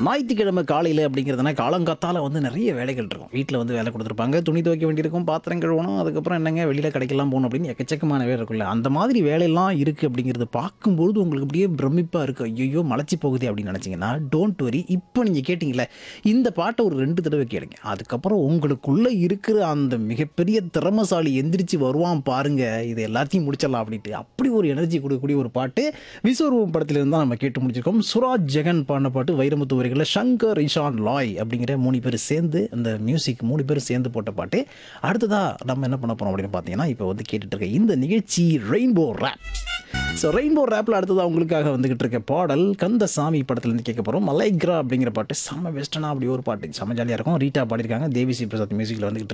ஞாயிற்றுக்கிழமை காலையில் அப்படிங்கிறதுனா காலங்காத்தால வந்து நிறைய வேலைகள் இருக்கும் வீட்டில் வந்து வேலை கொடுத்துருப்பாங்க துணி துவைக்க வேண்டியிருக்கும் பாத்திரம் கழுவணும் அதுக்கப்புறம் என்னங்க வெளியில் கடைக்கெல்லாம் போகணும் அப்படின்னு எக்கச்சக்கமான வேலை இருக்குல்ல அந்த மாதிரி வேலையெல்லாம் இருக்குது அப்படிங்கிறது பார்க்கும்பொழுது உங்களுக்கு அப்படியே பிரமிப்பாக இருக்குது ஐயோ மலைச்சி போகுது அப்படின்னு நினச்சிங்கன்னா டோன்ட் வரி இப்போ நீங்கள் கேட்டிங்களே இந்த பாட்டை ஒரு ரெண்டு தடவை கேளுங்க அதுக்கப்புறம் உங்களுக்குள்ளே இருக்கிற அந்த மிகப்பெரிய திறமசாலி எந்திரிச்சு வருவான் பாருங்க இது எல்லாத்தையும் முடிச்சிடலாம் அப்படின்ட்டு அப்படி ஒரு எனர்ஜி கொடுக்கக்கூடிய ஒரு பாட்டு விஸ்வரூபம் படத்திலிருந்து தான் நம்ம கேட்டு முடிச்சிருக்கோம் சுராஜ் ஜெகன் பாடின பாட்டு வைரமுத்து வரிகளில் சங்கர் இஷான் லாய் அப்படிங்கிற மூணு பேர் சேர்ந்து அந்த மியூசிக் மூணு பேர் சேர்ந்து போட்ட பாட்டு அடுத்ததாக நம்ம என்ன பண்ண போறோம் அப்படின்னு பார்த்தீங்கன்னா இப்போ வந்து கேட்டுட்டு இருக்க இந்த நிகழ்ச்சி ரெயின்போ ரேப் ஸோ ரெயின்போ ரேப்பில் அடுத்ததாக உங்களுக்காக வந்துகிட்டு இருக்க பாடல் கந்தசாமி படத்துலேருந்து கேட்க போகிறோம் மலைக்ரா அப்படிங்கிற பாட்டு செம்ம வெஸ்டர்னா அப்படி ஒரு பாட்டு செம்ம ஜாலியாக இருக்கும் ரீட்டா பாடியிருக்காங்க தேவிஸ்ரீ பிரசாத் மியூசிக்கில் வந்துகிட்டு இருக்கு.